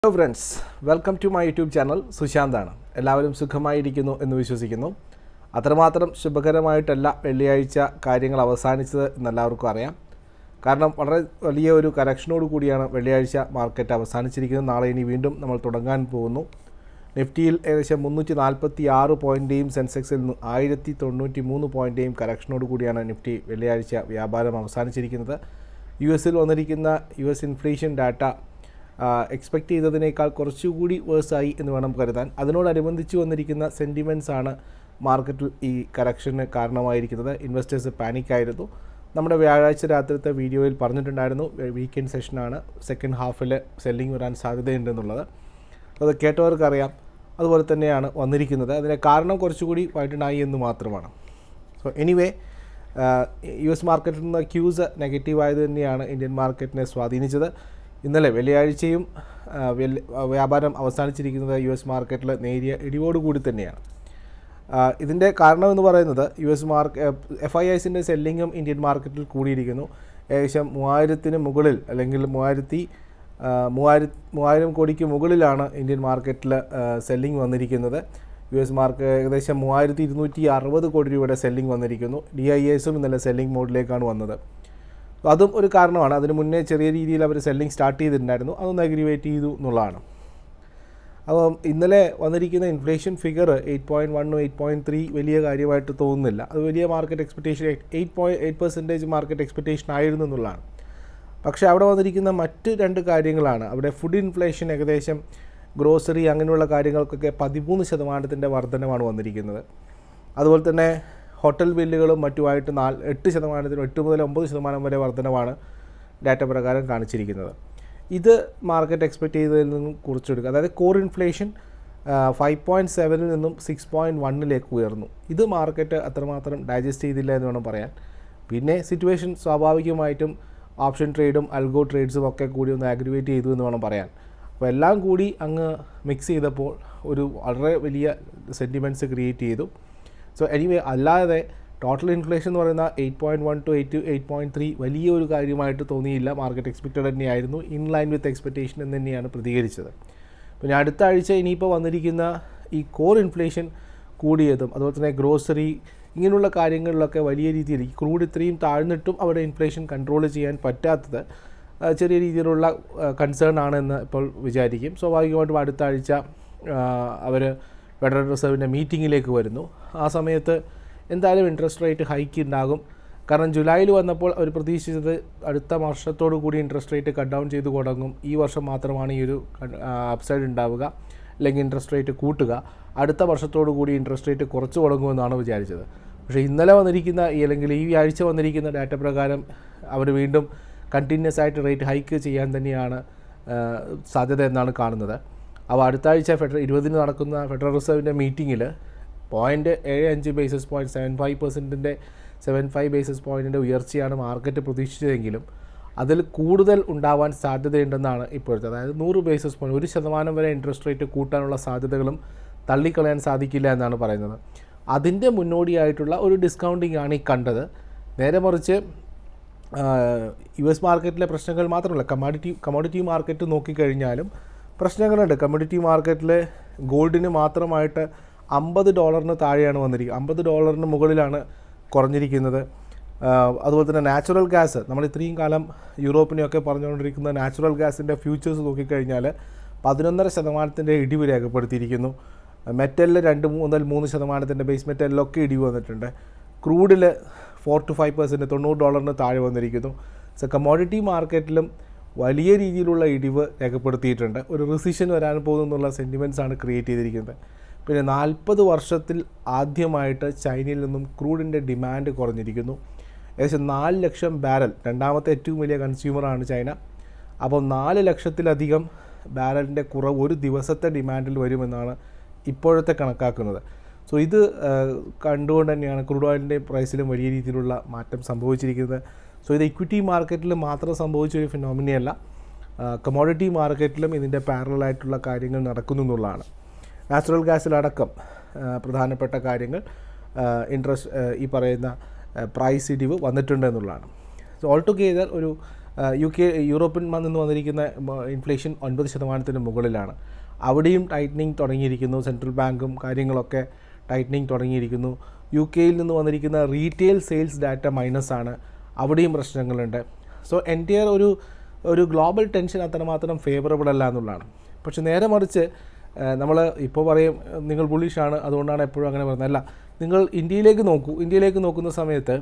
hello friends welcome to my YouTube channel സുശാന്താണ് എല്ലാവരും സുഖമായിരിക്കുന്നു എന്ന് വിശ്വസിക്കുന്നു അത്രമാത്രം ശുഭകരമായിട്ടല്ല വെള്ളിയാഴ്ച കാര്യങ്ങൾ അവസാനിച്ചത് എന്നെല്ലാവർക്കും അറിയാം കാരണം വളരെ വലിയ ഒരു കറക്ഷനോട് കൂടിയാണ് വെള്ളിയാഴ്ച മാർക്കറ്റ് അവസാനിച്ചിരിക്കുന്നത് നാളെ ഇനി വീണ്ടും നമ്മൾ തുടങ്ങാൻ പോകുന്നു നിഫ്റ്റിയിൽ ഏകദേശം മുന്നൂറ്റി നാൽപ്പത്തി ആറ് പോയിൻ്റെയും സെൻസെക്സിൽ നിന്ന് ആയിരത്തി തൊണ്ണൂറ്റി മൂന്ന് പോയിൻ്റെയും കറക്ഷനോട് കൂടിയാണ് നിഫ്റ്റി വെള്ളിയാഴ്ച വ്യാപാരം അവസാനിച്ചിരിക്കുന്നത് യു എസിൽ വന്നിരിക്കുന്ന U S inflation data expect ചെയ്തതിനേക്കാൾ കുറച്ചുകൂടി വേഴ്സായി എന്ന് വേണം കരുതാൻ അതിനോടനുബന്ധിച്ച് വന്നിരിക്കുന്ന സെൻറ്റിമെൻറ്റ്സ് ആണ് മാർക്കറ്റിൽ ഈ കറക്ഷന് കാരണമായിരിക്കുന്നത് ഇൻവെസ്റ്റേഴ്സ് പാനിക്കായിരുന്നു നമ്മുടെ വ്യാഴാഴ്ച രാത്രിത്തെ വീഡിയോയിൽ പറഞ്ഞിട്ടുണ്ടായിരുന്നു വീക്കെൻഡ് സെഷനാണ് സെക്കൻഡ് ഹാഫിൽ സെല്ലിംഗ് വരാൻ സാധ്യതയുണ്ടെന്നുള്ളത് അത് കേട്ടവർക്കറിയാം അതുപോലെ തന്നെയാണ് വന്നിരിക്കുന്നത് അതിന് കാരണം കുറച്ചുകൂടി വൈഡനായി എന്ന് മാത്രമാണ് സോ എനിവേ യു എസ് മാർക്കറ്റിൽ നിന്ന് ക്യൂസ് നെഗറ്റീവായത് തന്നെയാണ് ഇന്ത്യൻ മാർക്കറ്റിനെ സ്വാധീനിച്ചത് ഇന്നലെ വെള്ളിയാഴ്ചയും ആ, വെള്ളി- ആ, വ്യാപാരം അവസാനിച്ചിരിക്കുന്നത് യു എസ് മാർക്കറ്റിൽ നേരിയ ഇടിവോടുകൂടി തന്നെയാണ് ആ, ഇതിൻ്റെ കാരണം എന്ന് പറയുന്നത് U S mark F I ഐസിൻ്റെ സെല്ലിങ്ങും ഇന്ത്യൻ മാർക്കറ്റിൽ കൂടിയിരിക്കുന്നു ഏകദേശം മൂവായിരത്തിന് മുകളിൽ അല്ലെങ്കിൽ മൂവായിരത്തി ആ, മൂവായിര മൂവായിരം കോടിക്ക് മുകളിലാണ് ഇന്ത്യൻ മാർക്കറ്റിൽ സെല്ലിംഗ് വന്നിരിക്കുന്നത് യു എസ് മാർക്ക് ഏകദേശം മൂവായിരത്തി ഇരുന്നൂറ്റി അറുപത് കോടി രൂപയുടെ സെല്ലിംഗ് വന്നിരിക്കുന്നു ഡി ഐ എസും ഇന്നലെ സെല്ലിംഗ് മോഡിലേക്കാണ് വന്നത് So അതും ഒരു കാരണമാണ് അതിന് മുന്നേ ചെറിയ രീതിയിൽ അവർ സെല്ലിംഗ് സ്റ്റാർട്ട് ചെയ്തിട്ടുണ്ടായിരുന്നു അതൊന്ന് അഗ്രിവേറ്റ് ചെയ്തു എന്നുള്ളതാണ് അപ്പം ഇന്നലെ വന്നിരിക്കുന്ന ഇൻഫ്ലേഷൻ ഫിഗർ എയ്റ്റ് പോയിൻറ്റ് വണ്ണും എയ്റ്റ് പോയിൻറ്റ് ത്രീ വലിയ കാര്യമായിട്ട് തോന്നുന്നില്ല അത് വലിയ market expectation eight point eight percentage market expectation ആയിരുന്നു എന്നുള്ളതാണ് പക്ഷേ അവിടെ വന്നിരിക്കുന്ന മറ്റ് രണ്ട് കാര്യങ്ങളാണ് അവിടെ ഫുഡ് ഇൻഫ്ലേഷൻ ഏകദേശം ഗ്രോസറി അങ്ങനെയുള്ള കാര്യങ്ങൾക്കൊക്കെ പതിമൂന്ന് ശതമാനത്തിൻ്റെ വർധനമാണ് വന്നിരിക്കുന്നത് അതുപോലെ തന്നെ ഹോട്ടൽ ബില്ലുകളും മറ്റുമായിട്ട് നാല് എട്ട് ശതമാനത്തിനും എട്ട് മുതൽ ഒമ്പത് ശതമാനം വരെ വർധനമാണ് ഡാറ്റ പ്രകാരം കാണിച്ചിരിക്കുന്നത് ഇത് മാർക്കറ്റ് എക്സ്പെക്റ്റ് ചെയ്തതിൽ നിന്നും കുറിച്ചെടുക്കുക അതായത് കോർ ഇൻഫ്ലേഷൻ ഫൈവ് പോയിൻറ്റ് സെവനിൽ നിന്നും സിക്സ് പോയിൻറ്റ് വണ്ണിലേക്ക് ഉയർന്നു ഇത് മാർക്കറ്റ് അത്രമാത്രം ഡൈജസ്റ്റ് ചെയ്തില്ല എന്ന് വേണം പറയാൻ പിന്നെ സിറ്റുവേഷൻ സ്വാഭാവികമായിട്ടും ഓപ്ഷൻ ട്രേഡും അൽഗോ ട്രേഡ്സും ഒക്കെ കൂടി ഒന്ന് ആഗ്രിവേറ്റ് ചെയ്തു എന്ന് വേണം പറയാൻ അപ്പോൾ എല്ലാം കൂടി അങ്ങ് മിക്സ് ചെയ്തപ്പോൾ ഒരു വളരെ വലിയ സെൻറ്റിമെൻറ്റ്സ് ക്രിയേറ്റ് ചെയ്തു സോ എനിവേ അല്ലാതെ ടോട്ടൽ ഇൻഫ്ലേഷൻ എന്ന് പറയുന്ന eight point one two eight eight point three വലിയ ഒരു കാര്യമായിട്ട് തോന്നിയില്ല മാർക്കറ്റ് എക്സ്പെക്റ്റഡ് തന്നെയായിരുന്നു ഇൻ ലൈൻ വിത്ത് എക്സ്പെക്റ്റേഷൻ എന്ന് തന്നെയാണ് പ്രതികരിച്ചത് പിന്നെ അടുത്ത ആഴ്ച ഇനിയിപ്പോൾ വന്നിരിക്കുന്ന ഈ കോർ ഇൻഫ്ലേഷൻ കൂടിയതും അതുപോലെ തന്നെ ഗ്രോസറി ഇങ്ങനെയുള്ള കാര്യങ്ങളിലൊക്കെ വലിയ രീതിയിൽ ഈ ക്രൂഡ് ഇത്രയും താഴ്ന്നിട്ടും അവിടെ ഇൻഫ്ലേഷൻ കൺട്രോൾ ചെയ്യാൻ പറ്റാത്തത് ആ, ചെറിയ രീതിയിലുള്ള കൺസേൺ ആണെന്ന് ഇപ്പോൾ വിചാരിക്കും സ്വാഭാവികമായിട്ടും അടുത്ത ആഴ്ച അവർ ഫെഡറൽ റിസർവിൻ്റെ മീറ്റിങ്ങിലേക്ക് വരുന്നു ആ സമയത്ത് എന്തായാലും ഇൻട്രസ്റ്റ് റേറ്റ് ഹൈക്ക് ഉണ്ടാകും കാരണം ജൂലൈയിൽ വന്നപ്പോൾ അവർ പ്രതീക്ഷിച്ചത് അടുത്ത വർഷത്തോടു കൂടി ഇൻട്രസ്റ്റ് റേറ്റ് കട്ട് ഡൗൺ ചെയ്ത് തുടങ്ങും ഈ വർഷം മാത്രമാണ് ഈ ഒരു അപ്സൈഡ് ഉണ്ടാവുക അല്ലെങ്കിൽ ഇൻട്രസ്റ്റ് റേറ്റ് കൂട്ടുക അടുത്ത വർഷത്തോടു കൂടി ഇൻട്രസ്റ്റ് റേറ്റ് കുറച്ച് തുടങ്ങുമെന്നാണ് വിചാരിച്ചത് പക്ഷേ ഇന്നലെ വന്നിരിക്കുന്ന ഈ അല്ലെങ്കിൽ ഈ ആഴ്ച വന്നിരിക്കുന്ന ഡാറ്റ പ്രകാരം അവർ വീണ്ടും കണ്ടിന്യൂസ് ആയിട്ട് റേറ്റ് ഹൈക്ക് ചെയ്യാൻ തന്നെയാണ് ആ, സാധ്യത എന്നാണ് കാണുന്നത് അപ്പോൾ അടുത്ത ആഴ്ച ഫെഡറൽ ഇരുപതിന് നടക്കുന്ന ഫെഡറൽ റിസർവിൻ്റെ മീറ്റിങ്ങിൽ പോയിൻറ്റ് ഏഴ് അഞ്ച് ബേസിസ് പോയിൻറ്റ് സെവൻ ഫൈവ് പെർസെൻറ്റിൻ്റെ സെവൻ ഫൈവ് ബേസിസ് പോയിൻറ്റിൻ്റെ ഉയർച്ചയാണ് മാർക്കറ്റ് പ്രതീക്ഷിച്ചതെങ്കിലും അതിൽ കൂടുതൽ ഉണ്ടാവാൻ സാധ്യതയുണ്ടെന്നാണ് ഇപ്പോഴത്തെ അതായത് നൂറ് ബേസിസ് പോയിൻറ്റ് ഒരു ശതമാനം വരെ ഇൻട്രസ്റ്റ് റേറ്റ് കൂട്ടാനുള്ള സാധ്യതകളും തള്ളിക്കളയാൻ സാധിക്കില്ല എന്നാണ് പറയുന്നത് അതിൻ്റെ മുന്നോടിയായിട്ടുള്ള ഒരു ഡിസ്കൗണ്ടിങ് ആണ് ഈ കണ്ടത് നേരെ മറിച്ച് യു എസ് മാർക്കറ്റിലെ പ്രശ്നങ്ങൾ മാത്രമല്ല കമാഡിറ്റി കമോഡിറ്റി മാർക്കറ്റ് നോക്കിക്കഴിഞ്ഞാലും പ്രശ്നങ്ങളുണ്ട് കമോഡിറ്റി മാർക്കറ്റിൽ ഗോൾഡിന് മാത്രമായിട്ട് അമ്പത് ഡോളറിന് താഴെയാണ് വന്നിരിക്കുന്നത് അമ്പത് ഡോളറിന് മുകളിലാണ് കുറഞ്ഞിരിക്കുന്നത് ആഹ് അതുപോലെ തന്നെ നാച്ചുറൽ ഗ്യാസ് നമ്മൾ ഇത്രയും കാലം യൂറോപ്പിനെയൊക്കെ പറഞ്ഞുകൊണ്ടിരിക്കുന്ന നാച്ചുറൽ ഗ്യാസിൻ്റെ ഫ്യൂച്ചേഴ്സ് നോക്കിക്കഴിഞ്ഞാൽ പതിനൊന്നര ശതമാനത്തിൻ്റെ ഇടിവ് രേഖപ്പെടുത്തിയിരിക്കുന്നു മെറ്റലിൽ രണ്ട് മുതൽ മൂന്ന് ശതമാനത്തിൻ്റെ ബേസ് മെറ്റലിലൊക്കെ ഇടിവ് വന്നിട്ടുണ്ട് ക്രൂഡിൽ ഫോർ ടു ഫൈവ് പെർസെൻറ്റ് തൊണ്ണൂറ് ഡോളറിന് താഴെ വന്നിരിക്കുന്നു സോ കമോഡിറ്റി മാർക്കറ്റിലും വലിയ രീതിയിലുള്ള ഇടിവ് രേഖപ്പെടുത്തിയിട്ടുണ്ട് ഒരു റിസിഷൻ വരാൻ പോകുന്നുള്ള സെൻറ്റിമെൻറ്റ്സ് ആണ് ക്രിയേറ്റ് ചെയ്തിരിക്കുന്നത് പിന്നെ നാൽപ്പത് വർഷത്തിൽ ആദ്യമായിട്ട് ചൈനയിൽ നിന്നും ക്രൂഡിൻ്റെ ഡിമാൻഡ് കുറഞ്ഞിരിക്കുന്നു ഏകദേശം നാല് ലക്ഷം ബാരൽ രണ്ടാമത്തെ ഏറ്റവും വലിയ കൺസ്യൂമറാണ് ചൈന അപ്പോൾ നാല് ലക്ഷത്തിലധികം ബാരലിൻ്റെ കുറവ് ഒരു ദിവസത്തെ ഡിമാൻഡിൽ വരുമെന്നാണ് ഇപ്പോഴത്തെ കണക്കാക്കുന്നത് സോ ഇത് ആ, കണ്ടുകൊണ്ട് തന്നെയാണ് ക്രൂഡ് ഓയിലിൻ്റെ പ്രൈസിലും വലിയ രീതിയിലുള്ള മാറ്റം സംഭവിച്ചിരിക്കുന്നത് സോ ഇത് ഇക്വിറ്റി മാർക്കറ്റിൽ മാത്രം സംഭവിച്ച ഒരു ഫിനോമിനിയല്ല കമോഡിറ്റി മാർക്കറ്റിലും ഇതിൻ്റെ പാരലായിട്ടുള്ള കാര്യങ്ങൾ നടക്കുന്നു എന്നുള്ളതാണ് നാച്ചുറൽ ഗ്യാസിലടക്കം ആ, പ്രധാനപ്പെട്ട കാര്യങ്ങൾ ഇൻട്രസ്റ്റ് ഈ പറയുന്ന പ്രൈസ് ഇടിവ് വന്നിട്ടുണ്ട് എന്നുള്ളതാണ് സോ ഓൾ ടുഗെദർ ഒരു യു കെ യൂറോപ്യൻ നിന്ന് വന്നിരിക്കുന്ന ഇൻഫ്ലേഷൻ ഒൻപത് ശതമാനത്തിന് മുകളിലാണ് അവിടെയും ടൈറ്റനിങ് തുടങ്ങിയിരിക്കുന്നു സെൻട്രൽ ബാങ്കും കാര്യങ്ങളൊക്കെ ടൈറ്റനിങ് തുടങ്ങിയിരിക്കുന്നു യു കെയിൽ നിന്ന് വന്നിരിക്കുന്ന റീറ്റെയിൽ സെയിൽസ് ഡാറ്റ മൈനസ് ആണ് അവിടെയും പ്രശ്നങ്ങളുണ്ട് സോ എൻറ്റയർ ഒരു ഒരു ഗ്ലോബൽ ടെൻഷൻ അത്രമാത്രം ഫേവറബിൾ അല്ല എന്നുള്ളതാണ് പക്ഷെ നേരെ മറിച്ച് നമ്മൾ ഇപ്പോൾ പറയും നിങ്ങൾ ബുള്ളിഷാണ് അതുകൊണ്ടാണ് എപ്പോഴും അങ്ങനെ പറയുന്നത് അല്ല നിങ്ങൾ ഇന്ത്യയിലേക്ക് നോക്കൂ ഇന്ത്യയിലേക്ക് നോക്കുന്ന സമയത്ത്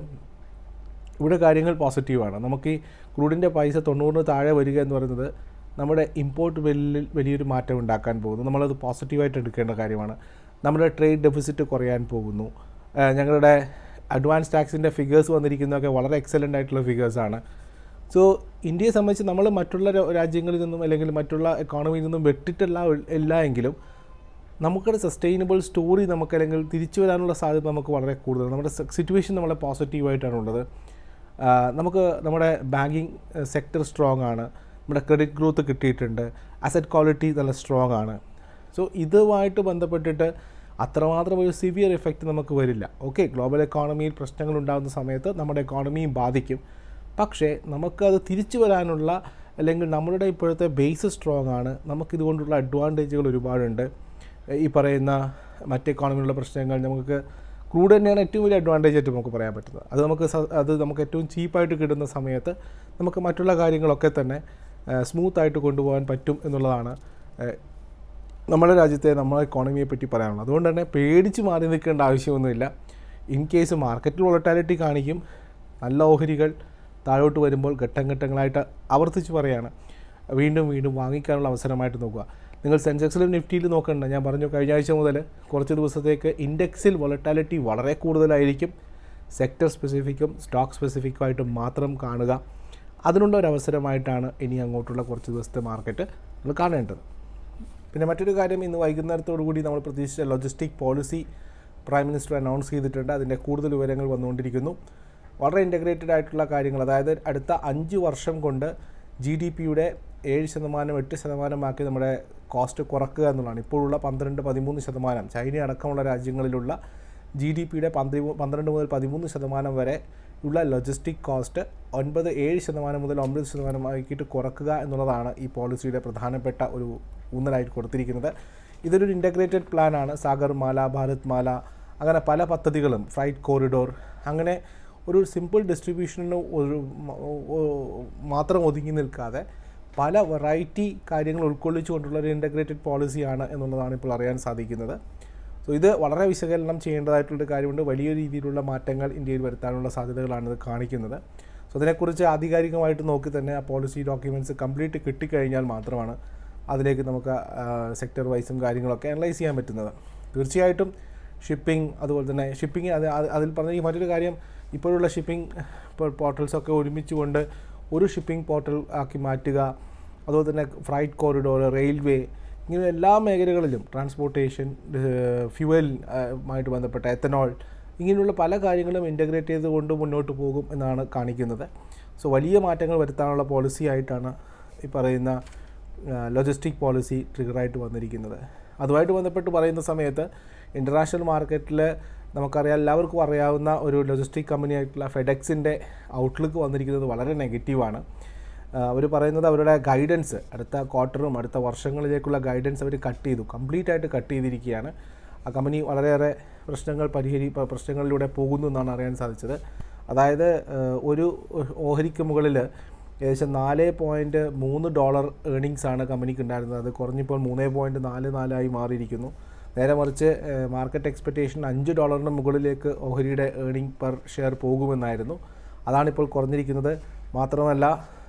ഇവിടെ കാര്യങ്ങൾ പോസിറ്റീവാണ് നമുക്ക് ഈ ക്രൂഡിൻ്റെ പൈസ തൊണ്ണൂറിന് താഴെ വരിക എന്ന് പറയുന്നത് നമ്മുടെ ഇമ്പോർട്ട് ബില്ലിൽ വലിയൊരു മാറ്റം ഉണ്ടാക്കാൻ പോകുന്നു നമ്മളത് പോസിറ്റീവായിട്ട് എടുക്കേണ്ട കാര്യമാണ് നമ്മുടെ ട്രേഡ് ഡെഫിസിറ്റ് കുറയാൻ പോകുന്നു ഏഹ് ഞങ്ങളുടെ അഡ്വാൻസ് ടാക്സിൻ്റെ ഫിഗേഴ്സ് വന്നിരിക്കുന്നതൊക്കെ വളരെ എക്സലൻ്റ് ആയിട്ടുള്ള ഫിഗേഴ്സാണ് സോ ഇന്ത്യയെ സംബന്ധിച്ച് നമ്മൾ മറ്റുള്ള രാ- രാജ്യങ്ങളിൽ നിന്നും അല്ലെങ്കിൽ മറ്റുള്ള എക്കോണമിയിൽ നിന്നും വെട്ടിട്ടല്ല ഇല്ല എങ്കിലും നമുക്കൊരു സസ്റ്റൈനബിൾ സ്റ്റോറി നമുക്ക് അല്ലെങ്കിൽ തിരിച്ചു വരാനുള്ള സാധ്യത നമുക്ക് വളരെ കൂടുതൽ നമ്മുടെ സിറ്റുവേഷൻ നമ്മളെ പോസിറ്റീവായിട്ടാണുള്ളത് ആ, നമുക്ക് നമ്മുടെ ബാങ്കിങ് സെക്ടർ സ്ട്രോങ് ആണ് നമ്മുടെ ക്രെഡിറ്റ് ഗ്രോത്ത് കിട്ടിയിട്ടുണ്ട് അസറ്റ് ക്വാളിറ്റി നല്ല സ്ട്രോങ് ആണ് സോ ഇതുമായിട്ട് ബന്ധപ്പെട്ടിട്ട് അത്രമാത്രം ഒരു സിവിയർ എഫക്റ്റ് നമുക്ക് വരില്ല ഓക്കെ ഗ്ലോബൽ എക്കോണമിയിൽ പ്രശ്നങ്ങൾ ഉണ്ടാകുന്ന സമയത്ത് നമ്മുടെ എക്കോണമിയും ബാധിക്കും പക്ഷേ നമുക്കത് തിരിച്ചു വരാനുള്ള അല്ലെങ്കിൽ നമ്മളുടെ ഇപ്പോഴത്തെ ബേസ് സ്ട്രോങ് ആണ് നമുക്കിതുകൊണ്ടുള്ള അഡ്വാൻറ്റേജുകൾ ഒരുപാടുണ്ട് ഈ പറയുന്ന മറ്റ് എക്കോണമിയിലുള്ള പ്രശ്നങ്ങൾ നമുക്ക് ക്രൂഡ് തന്നെയാണ് ഏറ്റവും വലിയ അഡ്വാൻറ്റേജ് ആയിട്ട് നമുക്ക് പറയാൻ പറ്റുന്നത് അത് നമുക്ക് സ- അത് നമുക്ക് ഏറ്റവും ചീപ്പായിട്ട് കിട്ടുന്ന സമയത്ത് നമുക്ക് മറ്റുള്ള കാര്യങ്ങളൊക്കെ തന്നെ സ്മൂത്തായിട്ട് കൊണ്ടുപോകാൻ പറ്റും എന്നുള്ളതാണ് ഏഹ്, നമ്മുടെ രാജ്യത്തെ നമ്മളെ എക്കോണമിയെ പറ്റി പറയാനുള്ളത് അതുകൊണ്ട് തന്നെ പേടിച്ച് മാറി നിൽക്കേണ്ട ആവശ്യമൊന്നുമില്ല ഇൻ കേസ് മാർക്കറ്റിൽ വോളറ്റാലിറ്റി കാണിക്കും നല്ല ഓഹരികൾ താഴോട്ട് വരുമ്പോൾ ഘട്ടം ഘട്ടങ്ങളായിട്ട് ആവർത്തിച്ച് പറയാണ് വീണ്ടും വീണ്ടും വാങ്ങിക്കാനുള്ള അവസരമായിട്ട് നോക്കുക നിങ്ങൾ സെൻസെക്സിലും നിഫ്റ്റിയിലും നോക്കണ്ട ഞാൻ പറഞ്ഞു കഴിഞ്ഞ ആഴ്ച മുതൽ കുറച്ച് ദിവസത്തേക്ക് ഇൻഡെക്സിൽ വോളറ്റാലിറ്റി വളരെ കൂടുതലായിരിക്കും സെക്ടർ സ്പെസിഫിക്കും സ്റ്റോക്ക് സ്പെസിഫിക്കും ആയിട്ട് മാത്രം കാണുക അതിനുള്ള ഒരു അവസരമായിട്ടാണ് ഇനി അങ്ങോട്ടുള്ള കുറച്ച് ദിവസത്തെ മാർക്കറ്റ് നമ്മൾ കാണേണ്ടത് പിന്നെ മറ്റൊരു കാര്യം ഇന്ന് വൈകുന്നേരത്തോടു കൂടി നമ്മൾ പ്രതീക്ഷിച്ച logistic policy prime minister announce ചെയ്തിട്ടുണ്ട് അതിൻ്റെ കൂടുതൽ വിവരങ്ങൾ വന്നുകൊണ്ടിരിക്കുന്നു വളരെ ഇൻ്റഗ്രേറ്റഡ് ആയിട്ടുള്ള കാര്യങ്ങൾ അതായത് അടുത്ത അഞ്ച് വർഷം കൊണ്ട് ജി ഡി പിയുടെ ഏഴ് ശതമാനം എട്ട് ശതമാനമാക്കി നമ്മുടെ കോസ്റ്റ് കുറക്കുക എന്നുള്ളതാണ് ഇപ്പോഴുള്ള പന്ത്രണ്ട് പതിമൂന്ന് ശതമാനം ചൈന അടക്കമുള്ള രാജ്യങ്ങളിലുള്ള ജി ഡി പിയുടെ പന്ത്രണ്ട് മുതൽ പതിമൂന്ന് ശതമാനം വരെ ഉള്ള ലോജിസ്റ്റിക് കോസ്റ്റ് ഒൻപത് ഏഴ് ശതമാനം മുതൽ ഒൻപത് ശതമാനമാക്കിയിട്ട് കുറക്കുക എന്നുള്ളതാണ് ഈ പോളിസിയുടെ പ്രധാനപ്പെട്ട ഒരു ഊന്നലായിട്ട് കൊടുത്തിരിക്കുന്നത് ഇതൊരു ഇൻ്റഗ്രേറ്റഡ് പ്ലാനാണ് സാഗർ മാല ഭാരത് മാല അങ്ങനെ പല പദ്ധതികളും ഫ്രൈറ്റ് കോറിഡോർ അങ്ങനെ ഒരു സിമ്പിൾ ഡിസ്ട്രിബ്യൂഷന് ഒരു മ- ഒ- മാത്രം ഒതുങ്ങി നിൽക്കാതെ പല വെറൈറ്റി കാര്യങ്ങൾ ഉൾക്കൊള്ളിച്ചുകൊണ്ടുള്ള ഒരു ഇൻ്റഗ്രേറ്റഡ് പോളിസിയാണ് എന്നുള്ളതാണ് ഇപ്പോൾ അറിയാൻ സാധിക്കുന്നത് സോ ഇത് വളരെ വിശകലനം ചെയ്യേണ്ടതായിട്ടുള്ളൊരു കാര്യമുണ്ട് വലിയ രീതിയിലുള്ള മാറ്റങ്ങൾ ഇന്ത്യയിൽ വരുത്താനുള്ള സാധ്യതകളാണ് ഇത് കാണിക്കുന്നത് സോ അതിനെക്കുറിച്ച് ആധികാരികമായിട്ട് നോക്കി തന്നെ ആ പോളിസി ഡോക്യുമെൻറ്റ്സ് കംപ്ലീറ്റ് കിട്ടിക്കഴിഞ്ഞാൽ മാത്രമാണ് അതിലേക്ക് നമുക്ക് സെക്ടർ വൈസും കാര്യങ്ങളൊക്കെ അനലൈസ് ചെയ്യാൻ പറ്റുന്നത് തീർച്ചയായിട്ടും ഷിപ്പിംഗ് അതുപോലെ തന്നെ ഷിപ്പിംഗ് അത് അത് അതിൽ പറഞ്ഞ ഈ മറ്റൊരു കാര്യം ഇപ്പോഴുള്ള ഷിപ്പിംഗ് പോർട്ടൽസൊക്കെ ഒരുമിച്ച് കൊണ്ട് ഒരു ഷിപ്പിംഗ് പോർട്ടൽ ആക്കി മാറ്റുക അതുപോലെ തന്നെ ഫ്രൈറ്റ് കോറിഡോർ റെയിൽവേ ഇങ്ങനെ എല്ലാ മേഖലകളിലും ട്രാൻസ്പോർട്ടേഷൻ ഫ്യുവൽ ആയിട്ട് ബന്ധപ്പെട്ട എത്തനോൾ ഇങ്ങനെയുള്ള പല കാര്യങ്ങളും ഇൻ്റഗ്രേറ്റ് ചെയ്തുകൊണ്ട് മുന്നോട്ട് പോകും എന്നാണ് കാണിക്കുന്നത് സോ വലിയ മാറ്റങ്ങൾ വരുത്താനുള്ള പോളിസി ആയിട്ടാണ് ഈ പറയുന്ന ലോജിസ്റ്റിക് പോളിസി ട്രിഗറായിട്ട് വന്നിരിക്കുന്നത് അതുമായിട്ട് ബന്ധപ്പെട്ട് പറയുന്ന സമയത്ത് ഇൻ്റർനാഷണൽ മാർക്കറ്റിൽ നമുക്കറിയാം എല്ലാവർക്കും അറിയാവുന്ന ഒരു ലോജിസ്റ്റിക് കമ്പനി ആയിട്ടുള്ള ഫെഡെക്സിൻ്റെ ഔട്ട്ലുക്ക് വന്നിരിക്കുന്നത് വളരെ നെഗറ്റീവാണ് അവർ പറയുന്നത് അവരുടെ ഗൈഡൻസ് അടുത്ത ക്വാർട്ടറും അടുത്ത വർഷങ്ങളിലേക്കുള്ള ഗൈഡൻസ് അവർ കട്ട് ചെയ്തു കംപ്ലീറ്റ് ആയിട്ട് കട്ട് ചെയ്തിരിക്കുകയാണ് ആ കമ്പനി വളരെയേറെ പ്രശ്നങ്ങൾ പരിഹരി പ- പ്രശ്നങ്ങളിലൂടെ പോകുന്നു എന്നാണ് അറിയാൻ സാധിച്ചത് അതായത് ഏഹ്, ഒരു ഓഹരിക്ക് മുകളിൽ ഏകദേശം നാല് പോയിൻറ്റ് മൂന്ന് ഡോളർ ഏണിങ്സ് ആണ് കമ്പനിക്ക് ഉണ്ടായിരുന്നത് അത് കുറഞ്ഞിപ്പോൾ മൂന്ന് പോയിൻറ്റ് നാല് നാലായി മാറിയിരിക്കുന്നു നേരെ മറിച്ച് മാർക്കറ്റ് എക്സ്പെക്റ്റേഷൻ അഞ്ച് ഡോളറിന് മുകളിലേക്ക് ഓഹരിയുടെ ഏണിംഗ് പെർ ഷെയർ പോകുമെന്നായിരുന്നു അതാണിപ്പോൾ കുറഞ്ഞിരിക്കുന്നത് മാത്രമല്ല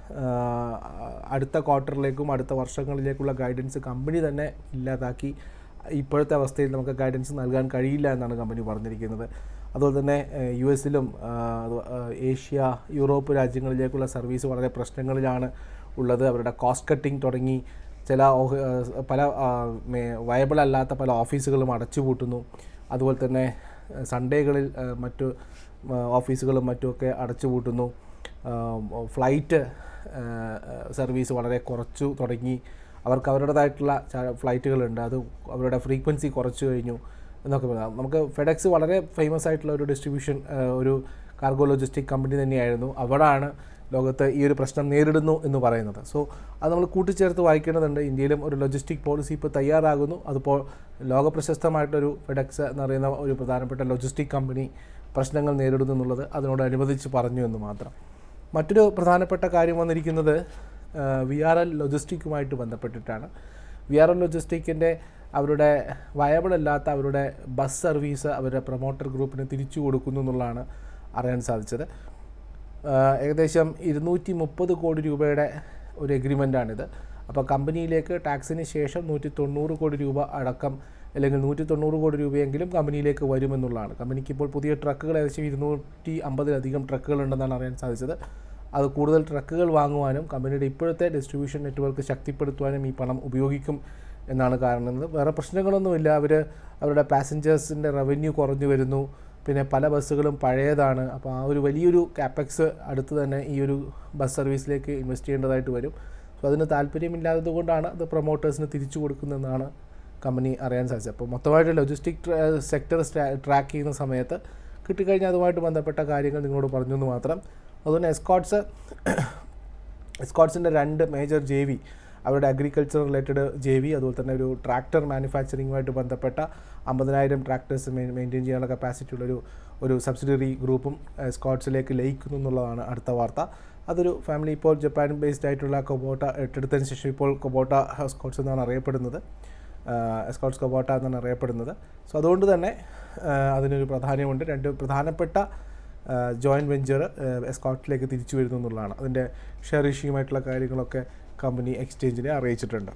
ആഹ്, അടുത്ത ക്വാർട്ടറിലേക്കും അടുത്ത വർഷങ്ങളിലേക്കുള്ള ഗൈഡൻസ് കമ്പനി തന്നെ ഇല്ലാതാക്കി ഇപ്പോഴത്തെ അവസ്ഥയിൽ നമുക്ക് ഗൈഡൻസ് നൽകാൻ കഴിയില്ല എന്നാണ് കമ്പനി പറഞ്ഞിരിക്കുന്നത് അതുപോലെ തന്നെ ഏഹ്, യു എസിലും ആഹ്, അത് ആഹ്, ഏഷ്യ യൂറോപ്പ് രാജ്യങ്ങളിലേക്കുള്ള സർവീസ് വളരെ പ്രശ്നങ്ങളിലാണ് ഉള്ളത് അവരുടെ കോസ്റ്റ് കട്ടിംഗ് തുടങ്ങി ചില ഓഹ- ആഹ്, പല വയബിൾ അല്ലാത്ത പല ഓഫീസുകളും അടച്ചുപൂട്ടുന്നു അതുപോലെ തന്നെ ഏഹ്, സൺഡേകളിൽ ഏഹ്, മറ്റു ആഹ്, ഓഫീസുകളും മറ്റുമൊക്കെ അടച്ചുപൂട്ടുന്നു ആഹ്, ഫ്ലൈറ്റ് ആഹ്, സർവീസ് വളരെ കുറച്ചു തുടങ്ങി അവർക്ക് അവരുടേതായിട്ടുള്ള ച- ഫ്ലൈറ്റുകളുണ്ട് അത് അവരുടെ ഫ്രീക്വൻസി കുറച്ചു കഴിഞ്ഞു എന്നൊക്കെ പറയാം നമുക്ക് ഫെഡെക്സ് വളരെ ഫേമസ് ആയിട്ടുള്ള ഒരു ഡിസ്ട്രിബ്യൂഷൻ ഒരു കാർഗോ ലോജിസ്റ്റിക് കമ്പനി തന്നെയായിരുന്നു അവിടാണ് ലോകത്ത് ഈ ഒരു പ്രശ്നം നേരിടുന്നു എന്ന് പറയുന്നത് സോ അത് നമ്മൾ കൂട്ടിച്ചേർത്ത് വായിക്കേണ്ടതുണ്ട് ഇന്ത്യയിലും ഒരു ലോജിസ്റ്റിക് പോളിസി ഇപ്പോൾ തയ്യാറാകുന്നു അതിപ്പോൾ ലോകപ്രശസ്തമായിട്ടൊരു ഫെഡക്സ് എന്ന് പറയുന്ന ഒരു പ്രധാനപ്പെട്ട ലോജിസ്റ്റിക് കമ്പനി പ്രശ്നങ്ങൾ നേരിടുന്നു എന്നുള്ളത് അതിനോടനുബന്ധിച്ച് പറഞ്ഞു എന്ന് മാത്രം മറ്റൊരു പ്രധാനപ്പെട്ട കാര്യം വന്നിരിക്കുന്നത് വി ആർ എൽ ലോജിസ്റ്റിക്കുമായിട്ട് ബന്ധപ്പെട്ടിട്ടാണ് വി ആർ എൽ ലോജിസ്റ്റിക്കിൻ്റെ അവരുടെ വയബിൾ അല്ലാത്ത അവരുടെ ബസ് സർവീസ് അവരുടെ പ്രൊമോട്ടർ ഗ്രൂപ്പിന് തിരിച്ചു കൊടുക്കുന്നു എന്നുള്ളതാണ് അറിയാൻ സാധിച്ചത് ആഹ് ഏകദേശം ഇരുന്നൂറ്റി മുപ്പത് കോടി രൂപയുടെ ഒരു എഗ്രിമെൻ്റാണിത് അപ്പോൾ കമ്പനിയിലേക്ക് ടാക്സിന് ശേഷം നൂറ്റി തൊണ്ണൂറ് കോടി രൂപ അടക്കം അല്ലെങ്കിൽ നൂറ്റി തൊണ്ണൂറ് കോടി രൂപയെങ്കിലും കമ്പനിയിലേക്ക് വരുമെന്നുള്ളതാണ് കമ്പനിക്ക് ഇപ്പോൾ പുതിയ ട്രക്കുകൾ ഏകദേശം ഇരുന്നൂറ്റി അമ്പതിലധികം ട്രക്കുകൾ ഉണ്ടെന്നാണ് അറിയാൻ സാധിച്ചത് അത് കൂടുതൽ ട്രക്കുകൾ വാങ്ങുവാനും കമ്പനിയുടെ ഇപ്പോഴത്തെ ഡിസ്ട്രിബ്യൂഷൻ നെറ്റ്വർക്ക് ശക്തിപ്പെടുത്തുവാനും ഈ പണം ഉപയോഗിക്കും എന്നാണ് കാണുന്നത് വേറെ പ്രശ്നങ്ങളൊന്നുമില്ല അവർ അവരുടെ പാസഞ്ചേഴ്സിൻ്റെ റവന്യൂ കുറഞ്ഞു വരുന്നു പിന്നെ പല ബസ്സുകളും പഴയതാണ് അപ്പോൾ ആ ഒരു വലിയൊരു കാപ്പക്സ് അടുത്ത് തന്നെ ഈ ഒരു ബസ് സർവീസിലേക്ക് ഇൻവെസ്റ്റ് ചെയ്യേണ്ടതായിട്ട് വരും സോ അതിന് താല്പര്യമില്ലാത്തത് കൊണ്ടാണ് അത് പ്രൊമോട്ടേഴ്സിന് തിരിച്ചു കൊടുക്കുന്നതെന്നാണ് കമ്പനി അറിയാൻ സാധിച്ചത് അപ്പോൾ മൊത്തമായിട്ട് ലോജിസ്റ്റിക് സെക്ടർ ട്രാക്ക് ചെയ്യുന്ന സമയത്ത് കിട്ടിക്കഴിഞ്ഞാൽ അതുമായിട്ട് ബന്ധപ്പെട്ട കാര്യങ്ങൾ നിങ്ങളോട് പറഞ്ഞു എന്ന് മാത്രം അതുപോലെ എസ്കോട്ട്സ് എസ്കോട്ട്സിൻ്റെ രണ്ട് മേജർ ജെ വി അവരുടെ അഗ്രികൾച്ചർ റിലേറ്റഡ് ജെ വി അതുപോലെ തന്നെ ഒരു ട്രാക്ടർ മാനുഫാക്ചറിങ്ങുമായിട്ട് ബന്ധപ്പെട്ട അമ്പതിനായിരം ട്രാക്ടേഴ്സ് മെയിൻറ്റെയിൻ ചെയ്യാനുള്ള കപ്പാസിറ്റി ഉള്ളൊരു ഒരു സബ്സിഡറി ഗ്രൂപ്പും സ്കോട്ട്സിലേക്ക് ലയിക്കുന്നു എന്നുള്ളതാണ് അടുത്ത വാർത്ത അതൊരു ഫാമിലി ഇപ്പോൾ ജപ്പാൻ ബേസ്ഡ് ആയിട്ടുള്ള കൊബോട്ട ഏറ്റെടുത്തതിന് ശേഷം ഇപ്പോൾ കൊബോട്ട സ്കോട്ട്സ് എന്നാണ് അറിയപ്പെടുന്നത് എസ്കോട്ട്സ് കൊബോട്ട എന്നാണ് അറിയപ്പെടുന്നത് സോ അതുകൊണ്ട് തന്നെ ആ, അതിനൊരു പ്രാധാന്യമുണ്ട് രണ്ട് പ്രധാനപ്പെട്ട ജോയിൻറ്റ് വെഞ്ചർ എസ്കോട്ടിലേക്ക് തിരിച്ചു വരുന്നു എന്നുള്ളതാണ് അതിൻ്റെ ഷെയർ ഇഷ്യൂമായിട്ടുള്ള കാര്യങ്ങളൊക്കെ കമ്പനി എക്സ്ചേഞ്ചിനെ അറിയിച്ചിട്ടുണ്ട്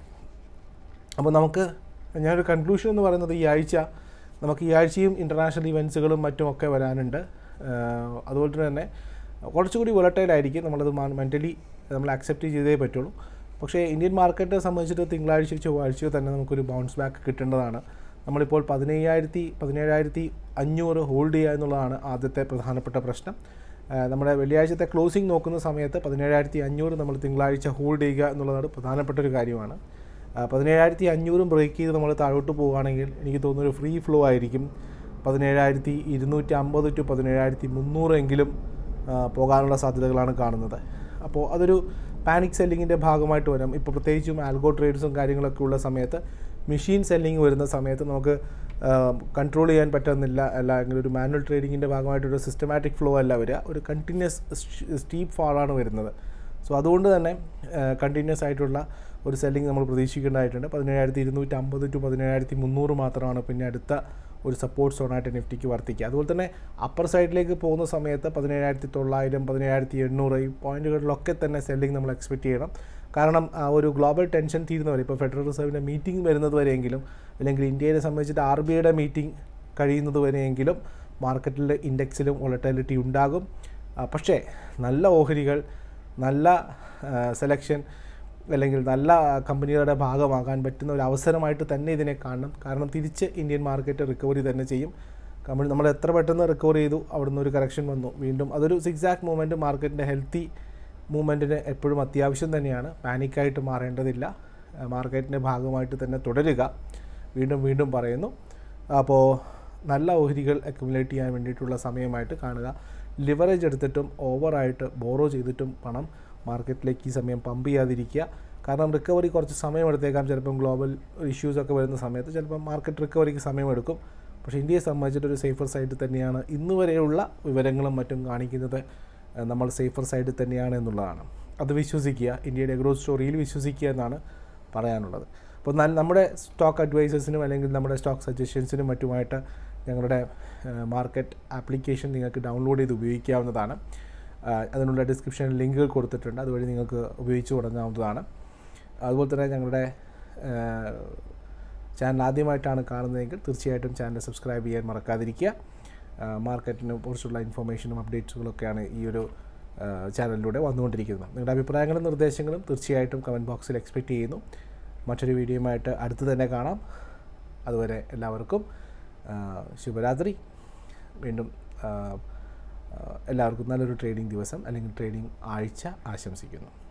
അപ്പോൾ നമുക്ക് ഞാനൊരു കൺക്ലൂഷൻ എന്ന് പറയുന്നത് ഈ ആഴ്ച നമുക്ക് ഈ ആഴ്ചയും ഇൻ്റർനാഷണൽ ഇവൻറ്റ്സുകളും മറ്റും ഒക്കെ വരാനുണ്ട് ആഹ് അതുപോലെ തന്നെ കുറച്ചുകൂടി volatile ആയിരിക്കും നമ്മളത് മെൻ്റലി നമ്മൾ അക്സെപ്റ്റ് ചെയ്തേ പറ്റുള്ളൂ പക്ഷേ ഇന്ത്യൻ മാർക്കറ്റ് സംബന്ധിച്ചിട്ട് തിങ്കളാഴ്ചയോ ചൊവ്വാഴ്ചയോ തന്നെ നമുക്കൊരു ബൗൺസ് ബാക്ക് കിട്ടേണ്ടതാണ് നമ്മളിപ്പോൾ പതിനയ്യായിരത്തി പതിനേഴായിരത്തി അഞ്ഞൂറ് ഹോൾഡ് ചെയ്യുക എന്നുള്ളതാണ് ആദ്യത്തെ പ്രധാനപ്പെട്ട പ്രശ്നം ആഹ് നമ്മുടെ വെള്ളിയാഴ്ചത്തെ ക്ലോസിംഗ് നോക്കുന്ന സമയത്ത് പതിനേഴായിരത്തി അഞ്ഞൂറ് നമ്മൾ തിങ്കളാഴ്ച ഹോൾഡ് ചെയ്യുക എന്നുള്ളതാണ് പ്രധാനപ്പെട്ട ഒരു കാര്യമാണ് ആ, പതിനേഴായിരത്തി അഞ്ഞൂറും ബ്രേക്ക് ചെയ്ത് നമ്മൾ താഴോട്ട് പോവുകയാണെങ്കിൽ എനിക്ക് തോന്നുന്നു ഒരു ഫ്രീ ഫ്ലോ ആയിരിക്കും പതിനേഴായിരത്തി ഇരുന്നൂറ്റി അമ്പത് ടു പതിനേഴായിരത്തി മുന്നൂറെങ്കിലും ആ, പോകാനുള്ള സാധ്യതകളാണ് കാണുന്നത് അപ്പോൾ അതൊരു പാനിക് സെല്ലിങ്ങിൻ്റെ ഭാഗമായിട്ട് വരാം ഇപ്പോൾ പ്രത്യേകിച്ചും ആൽഗോ ട്രേഡ്സും കാര്യങ്ങളൊക്കെ ഉള്ള സമയത്ത് മെഷീൻ സെല്ലിങ് വരുന്ന സമയത്ത് നമുക്ക് കൺട്രോൾ ചെയ്യാൻ പറ്റുന്നില്ല അല്ല അല്ലെങ്കിൽ ഒരു മാനുവൽ ട്രേഡിങ്ങിൻ്റെ ഭാഗമായിട്ടൊരു സിസ്റ്റമാറ്റിക് ഫ്ലോ അല്ല വരിക ഒരു കണ്ടിന്യൂസ് സ്റ്റീപ്പ് ഫാളാണ് വരുന്നത് സോ അതുകൊണ്ട് തന്നെ കണ്ടിന്യൂസ് ആയിട്ടുള്ള ഒരു സെല്ലിംഗ് നമ്മൾ പ്രതീക്ഷിക്കേണ്ടതായിട്ടുണ്ട് പതിനേഴായിരത്തി ഇരുന്നൂറ്റി അമ്പത് ടു പതിനേഴായിരത്തി മുന്നൂറ് മാത്രമാണ് പിന്നെ അടുത്ത ഒരു സപ്പോർട്ട് സോണായിട്ട് നിഫ്റ്റിക്ക് വർത്തിക്കുക അതുപോലെ തന്നെ അപ്പർ സൈഡിലേക്ക് പോകുന്ന സമയത്ത് പതിനേഴായിരത്തി തൊള്ളായിരം പതിനേഴായിരത്തി എണ്ണൂറ് ഈ പോയിന്റുകളിലൊക്കെ തന്നെ സെല്ലിംഗ് നമ്മൾ എക്സ്പെക്റ്റ് ചെയ്യണം കാരണം ആ ഒരു ഗ്ലോബൽ ടെൻഷൻ തീരുന്നവരെ ഇപ്പോൾ ഫെഡറൽ റിസർവിൻ്റെ മീറ്റിംഗ് വരുന്നത് വരെയെങ്കിലും അല്ലെങ്കിൽ ഇന്ത്യയെ സംബന്ധിച്ചിട്ട് ആർ ബി ഐയുടെ മീറ്റിംഗ് കഴിയുന്നത് വരെയെങ്കിലും മാർക്കറ്റിൽ ഇൻഡെക്സിലും വോളറ്റാലിറ്റി ഉണ്ടാകും ആ, പക്ഷേ നല്ല ഓഹരികൾ നല്ല സെലക്ഷൻ അല്ലെങ്കിൽ നല്ല കമ്പനികളുടെ ഭാഗമാകാൻ പറ്റുന്ന ഒരു അവസരമായിട്ട് തന്നെ ഇതിനെ കാണണം കാരണം തിരിച്ച് ഇന്ത്യൻ മാർക്കറ്റ് റിക്കവറി തന്നെ ചെയ്യും കമ്പനി നമ്മൾ എത്ര പെട്ടെന്ന് റിക്കവർ ചെയ്തു അവിടുന്ന് ഒരു കറക്ഷൻ വന്നു വീണ്ടും അതൊരു സിക്സാക്ട് മൂവ്മെൻറ്റ് മാർക്കറ്റിൻ്റെ ഹെൽത്തി മൂവ്മെൻറ്റിന് എപ്പോഴും അത്യാവശ്യം തന്നെയാണ് പാനിക്കായിട്ട് മാറേണ്ടതില്ല മാർക്കറ്റിൻ്റെ ഭാഗമായിട്ട് തന്നെ തുടരുക വീണ്ടും വീണ്ടും പറയുന്നു അപ്പോൾ നല്ല ഓഹരികൾ അക്യുമുലേറ്റ് ചെയ്യാൻ വേണ്ടിയിട്ടുള്ള സമയമായിട്ട് കാണുക ലിവറേജ് എടുത്തിട്ടും ഓവറായിട്ട് ബോറോ ചെയ്തിട്ടും പണം മാർക്കറ്റിലേക്ക് ഈ സമയം പമ്പ് ചെയ്യാതിരിക്കുക കാരണം റിക്കവറി കുറച്ച് സമയമെടുത്തേക്കാം ചിലപ്പം ഗ്ലോബൽ ഇഷ്യൂസ് ഒക്കെ വരുന്ന സമയത്ത് ചിലപ്പം മാർക്കറ്റ് റിക്കവറിക്ക് സമയമെടുക്കും പക്ഷേ ഇന്ത്യയെ സംബന്ധിച്ചിട്ട് ഒരു സേഫർ സൈഡിൽ തന്നെയാണ് ഇന്ന് വരെയുള്ള വിവരങ്ങളും മറ്റും കാണിക്കുന്നത് ഏഹ്, നമ്മൾ സേഫർ സൈഡിൽ തന്നെയാണ് എന്നുള്ളതാണ് അത് വിശ്വസിക്കുക ഇന്ത്യയുടെ ഗ്രോത്ത് സ്റ്റോറിയിൽ വിശ്വസിക്കുക എന്നാണ് പറയാനുള്ളത് അപ്പോൾ എന്നാൽ നമ്മുടെ സ്റ്റോക്ക് അഡ്വൈസേഴ്സിനും അല്ലെങ്കിൽ നമ്മുടെ സ്റ്റോക്ക് സജഷൻസിനും മറ്റുമായിട്ട് ഞങ്ങളുടെ മാർക്കറ്റ് ആപ്ലിക്കേഷൻ നിങ്ങൾക്ക് ഡൗൺലോഡ് ചെയ്ത് ഉപയോഗിക്കാവുന്നതാണ് ആ, അതിനുള്ള ഡിസ്ക്രിപ്ഷനിൽ ലിങ്കുകൾ കൊടുത്തിട്ടുണ്ട് അതുവഴി നിങ്ങൾക്ക് ഉപയോഗിച്ച് തുടങ്ങാവുന്നതാണ് അതുപോലെ തന്നെ ഞങ്ങളുടെ ചാനൽ ആദ്യമായിട്ടാണ് കാണുന്നതെങ്കിൽ തീർച്ചയായിട്ടും ചാനൽ സബ്സ്ക്രൈബ് ചെയ്യാൻ മറക്കാതിരിക്കുക ആ, മാർക്കറ്റിനെ കുറിച്ചുള്ള ഇൻഫർമേഷനും അപ്ഡേറ്റ്സുകളൊക്കെയാണ് ഈ ഒരു ആ, ചാനലിലൂടെ വന്നുകൊണ്ടിരിക്കുന്നത് നിങ്ങളുടെ അഭിപ്രായങ്ങളും നിർദ്ദേശങ്ങളും തീർച്ചയായിട്ടും കമൻറ്റ് ബോക്സിൽ എക്സ്പെക്റ്റ് ചെയ്യുന്നു മറ്റൊരു വീഡിയോയുമായിട്ട് അടുത്ത് തന്നെ കാണാം അതുവരെ എല്ലാവർക്കും ആ, ശുഭരാത്രി വീണ്ടും ആ, ആ, എല്ലാവർക്കും നല്ലൊരു ട്രേഡിംഗ് ദിവസം അല്ലെങ്കിൽ ട്രേഡിംഗ് ആഴ്ച ആശംസിക്കുന്നു